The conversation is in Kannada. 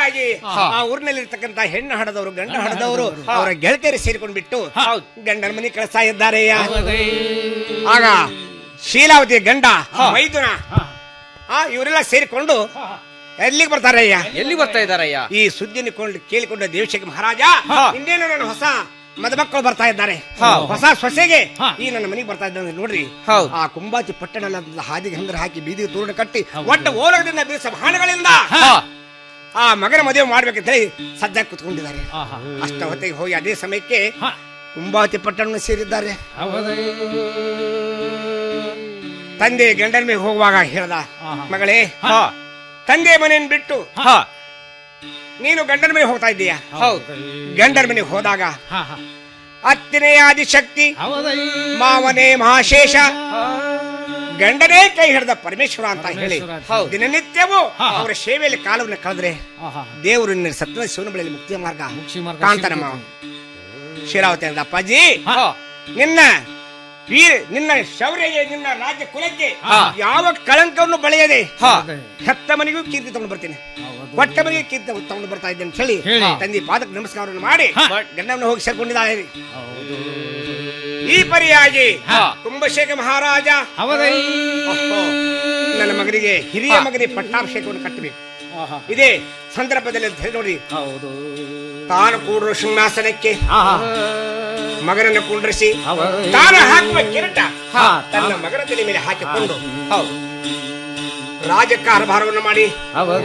ಪರಿಯಾಗಿ ಆ ಊರಿನಲ್ಲಿರ್ತಕ್ಕಂತ ಹೆಣ್ಣು ಹಡದವರು ಗಂಡ ಹಡದವರು ಅವರ ಗೆಳತಿಯರು ಸೇರಿಕೊಂಡು ಬಿಟ್ಟು ಗಂಡನ ಮನೆ ಕಳಿಸ್ತಾ ಇದ್ದಾರೆಯ ಆಗ ಶೀಲಾವತಿ ಗಂಡ ಮೈದುನ ಆ ಇವರೆಲ್ಲ ಸೇರಿಕೊಂಡು ಎಲ್ಲಿಗೆ ಬರ್ತಾರಯ್ಯ ಎಲ್ಲಿ ಬರ್ತಾ ಇದ್ದಾರಯ್ಯ ಈ ಸುದ್ದಿನ ಕೊಂಡು ಕೇಳಿಕೊಂಡ ದೇವಶೇಖ ಮಹಾರಾಜ ಇನ್ನೇನು ನನ್ನ ಹೊಸ ಮದುಮಕ್ಕಳು ಬರ್ತಾ ಇದ್ದಾರೆ ಹೊಸ ಸೊಸೆಗೆ ಈ ನನ್ನ ಮನೆಗೆ ಬರ್ತಾ ಇದ್ದಾರೆ ನೋಡ್ರಿ ಹೌದು. ಆ ಕುಂಬಾಚಿ ಪಟ್ಟಣ ಹಾದಿಗೆ ಹಂದ್ರ ಹಾಕಿ ಬೀದಿಗೆ ತೋರಣ ಕಟ್ಟಿ ಒಟ್ಟ ಓಲಗದಿಂದ ಬೀಸ ಬಾಣಗಳಿಂದ ಆ ಮಗನ ಮದುವೆ ಮಾಡ್ಬೇಕಂತ ಹೇಳಿ ಸಜ್ಜಾಗಿ ಕುತ್ಕೊಂಡಿದ್ದಾರೆ ಅಷ್ಟ ಹೊತ್ತಿಗೆ ಹೋಗಿ ಅದೇ ಸಮಯಕ್ಕೆ ಕುಂಬಾತಿ ಪಟ್ಟಣ ಸೇರಿದ್ದಾರೆ ತಂದೆ ಗಂಡನ ಮೇಲೆ ಹೋಗುವಾಗ ಹೇಳ್ದ ಮಗಳೇ ತಂದೆ ಮನೆಯನ್ನು ಬಿಟ್ಟು ನೀನು ಗಂಡನ ಮನೆಗೆ ಹೋಗ್ತಾ ಇದ್ದೀಯಾ ಹೌದು ಗಂಡನ ಮನೆಗೆ ಹೋದಾಗ ಅತ್ತಿನೇ ಆದಿಶಕ್ತಿ ಮಾವನೇ ಮಹಾಶೇಷ ಗಂಡನೇ ಕೈ ಹಿಡಿದ ಪರಮೇಶ್ವರ ಅಂತ ಹೇಳಿ ಹೌದು. ದಿನನಿತ್ಯವೂ ಅವರ ಸೇವೆಯಲ್ಲಿ ಕಾಲವನ್ನು ಕಳೆದ್ರೆ ದೇವರು ನಿನ್ನ ಸತ್ವ ಶಿವನ ಬಳಿಯಲ್ಲಿ ಮುಕ್ತಿಯ ಮಾರ್ಗ ಕಾಂತಾನಮ್ಮ ಶಿರಾವತಿ ಅಂದ ಅಪ್ಪಾಜಿ ನಿನ್ನ ವೀರ ನಿನ್ನ ಶೌರ್ಯಗೆ ನಿನ್ನ ರಾಜ್ಯ ಕುಲಕ್ಕೆ ಯಾವ ಕಳಂಕವನ್ನು ಬಳೆಯದೆ ಹೆತ್ತ ಮನೆಗೂ ಕೀರ್ತಿ ತಗೊಂಡು ಬರ್ತೀನಿ ಒಟ್ಟ ಮನೆಗೆ ಕೀರ್ತಿ ತಗೊಂಡು ಬರ್ತಾ ಇದ್ದೇನೆ ಅಂತ ಹೇಳಿ ತಂದೆ ಪಾದಕ್ಕೆ ನಮಸ್ಕಾರವನ್ನು ಮಾಡಿ ಗಂಡನ ಹೋಗಿ ಸೇರ್ಕೊಂಡಿದ್ದಾಳೆ ಈ ಪರಿಯಾಗಿ ಕುಂಭಶೇಖರ ಮಹಾರಾಜ ಅಹೋ, ನನ್ನ ಮಗನಿಗೆ ಹಿರಿಯ ಮಗನಿಗೆ ಪಟ್ಟಾಭಿಷೇಕವನ್ನು ಕಟ್ಟಬೇಕು ಇದೇ ಸಂದರ್ಭದಲ್ಲಿ ಅಂತ ಹೇಳಿ ನೋಡಿ ತಾನು ಕೂಡುವ ಸಿಂಹಾಸನಕ್ಕೆ ಮಗನನ್ನು ಕುಂಡ್ರಿಸಿ ತಾನು ಹಾಕುವ ಕಿರೀಟ ತನ್ನ ಮಗನ ತಲೆ ಮೇಲೆ ಹಾಕಿಕೊಂಡು ರಾಜಕಾರಭಾರವನ್ನು ಮಾಡಿ